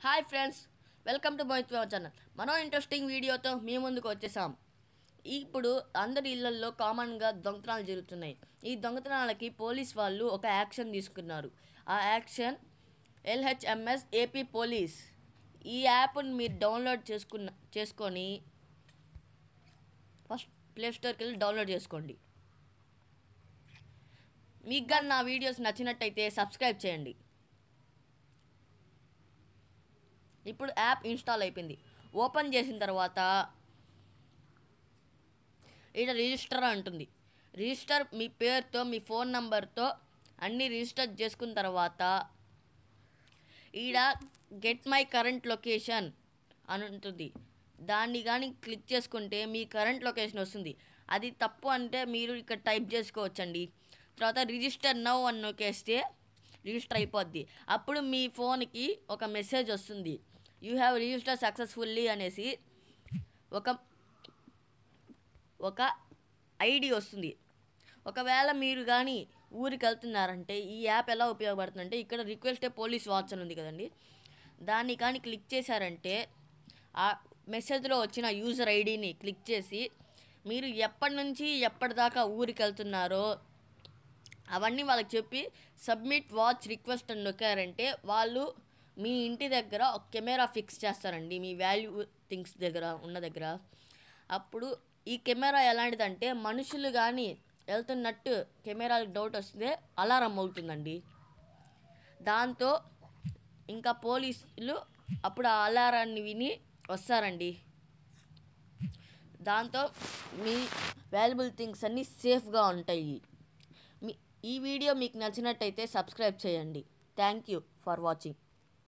hi friends welcome to Mohit channel మరో interesting వీడియోతో మీ ముందుకు వచ్చేసాం ఇప్పుడు అందరి ఇళ్లలో కామన్గా దొంగతనాలు జరుగుతున్నాయి ఈ దొంగతనాలకి పోలీస్ వాళ్ళు ఒక యాక్షన్ తీసుకున్నారు ఆ యాక్షన్ ఎల్హెచ్ఎంఎస్ ఏపీ పోలీస్ ఈ యాప్ని మీరు డౌన్లోడ్ చేసుకున్న చేసుకొని ఫస్ట్ ప్లే స్టోర్కి వెళ్ళి డౌన్లోడ్ చేసుకోండి మీకు కానీ నా వీడియోస్ నచ్చినట్టయితే సబ్స్క్రైబ్ చేయండి ఇప్పుడు యాప్ ఇన్స్టాల్ అయిపోయింది ఓపెన్ చేసిన తర్వాత ఇక్కడ రిజిస్టర్ అంటుంది రిజిస్టర్ మీ పేరుతో మీ ఫోన్ నంబర్తో అన్నీ రిజిస్టర్ చేసుకున్న తర్వాత ఈడ గెట్ మై కరెంట్ లొకేషన్ అని ఉంటుంది దాన్ని కానీ క్లిక్ చేసుకుంటే మీ కరెంట్ లొకేషన్ వస్తుంది అది తప్పు అంటే మీరు ఇక్కడ టైప్ చేసుకోవచ్చండి తర్వాత రిజిస్టర్ నవ్ అని నొక్కేస్తే రిజిస్టర్ అయిపోద్ది అప్పుడు మీ ఫోన్కి ఒక మెసేజ్ వస్తుంది యూ హ్యావ్ రిజిస్టర్ సక్సెస్ఫుల్లీ అనేసి ఒక ఒక ఐడి వస్తుంది ఒకవేళ మీరు కానీ ఊరికి వెళ్తున్నారంటే ఈ యాప్ ఎలా ఉపయోగపడుతుందంటే ఇక్కడ రిక్వెస్ట్ పోలీస్ వాచ్ అని ఉంది కదండి దాన్ని కానీ క్లిక్ చేశారంటే ఆ మెసేజ్లో వచ్చిన యూజర్ ఐడిని క్లిక్ చేసి మీరు ఎప్పటి నుంచి ఎప్పటిదాకా ఊరికి వెళ్తున్నారో అవన్నీ వాళ్ళకి చెప్పి సబ్మిట్ వాచ్ రిక్వెస్ట్ అని నొక్కారంటే వాళ్ళు మీ ఇంటి దగ్గర ఒక కెమెరా ఫిక్స్ చేస్తారండి మీ వాల్యూ థింగ్స్ దగ్గర ఉన్న దగ్గర అప్పుడు ఈ కెమెరా ఎలాంటిదంటే మనుషులు కానీ వెళ్తున్నట్టు కెమెరాలకు డౌట్ వస్తే అలారం అవుతుందండి దాంతో ఇంకా పోలీసులు అప్పుడు ఆ అలారాన్ని విని వస్తారండి దాంతో మీ వాల్యుబుల్ థింగ్స్ అన్నీ సేఫ్గా ఉంటాయి మీ ఈ వీడియో మీకు నచ్చినట్టయితే సబ్స్క్రైబ్ చేయండి థ్యాంక్ యూ ఫర్ వాచింగ్